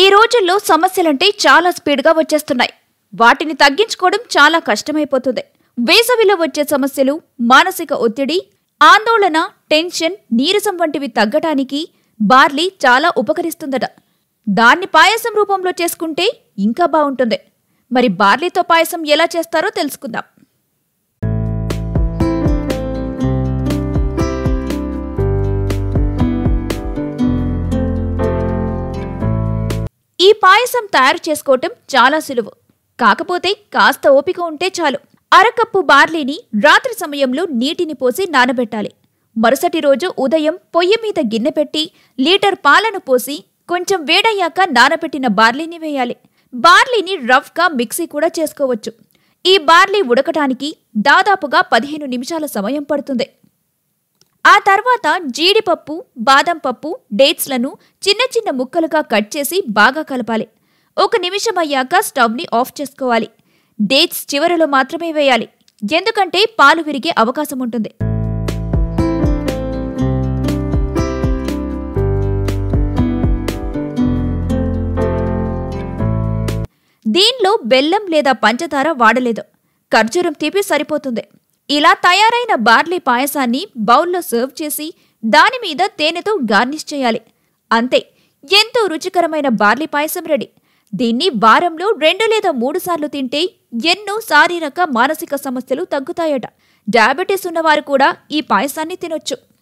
రోజుల్లో సమస్యలంటే చాలా స్పీడ్గా వచ్చేస్తున్నాయి వాటిని తగ్గించుకోవడం చాలా కష్టమైపోతుంది వేసవిలో వచ్చే సమస్యలు మానసిక ఒత్తిడి ఆందోళన టెన్షన్ నీరసం వంటివి తగ్గటానికి బార్లీ చాలా ఉపకరిస్తుందట దాన్ని పాయసం రూపంలో చేసుకుంటే ఇంకా బాగుంటుంది మరి బార్లీతో పాయసం ఎలా చేస్తారో తెలుసుకుందాం ఈ పాయసం తయారు చేసుకోవటం చాలా సులువు కాకపోతే కాస్త ఓపిక ఉంటే చాలు అరకప్పు బార్లీని రాత్రి సమయంలో నీటిని పోసి నానబెట్టాలి మరుసటి రోజు ఉదయం పొయ్యి మీద గిన్నె పెట్టి లీటర్ పాలను పోసి కొంచెం వేడయ్యాక నానబెట్టిన బార్లీని వేయాలి బార్లీని రఫ్గా మిక్సీ కూడా చేసుకోవచ్చు ఈ బార్లీ ఉడకటానికి దాదాపుగా పదిహేను నిమిషాల సమయం పడుతుంది ఆ తర్వాత జీడిపప్పు బాదం పప్పు డేట్స్లను చిన్న చిన్న ముక్కలుగా కట్ చేసి బాగా కలపాలి ఒక నిమిషం అయ్యాక స్టవ్ని ఆఫ్ చేసుకోవాలి డేట్స్ చివరలో మాత్రమే వేయాలి ఎందుకంటే పాలు విరిగే అవకాశం ఉంటుంది దీనిలో బెల్లం లేదా పంచదార వాడలేదు ఖర్జూరం తీపి సరిపోతుంది ఇలా తయారైన బార్లీ పాయసాన్ని బౌల్లో సర్వ్ చేసి దాని మీద తేనెతో గార్నిష్ చేయాలి అంతే ఎంతో రుచికరమైన బార్లీ పాయసం రెడీ దీన్ని వారంలో రెండు లేదా మూడు సార్లు తింటే ఎన్నో శారీరక మానసిక సమస్యలు తగ్గుతాయట డయాబెటీస్ ఉన్నవారు కూడా ఈ పాయసాన్ని తినొచ్చు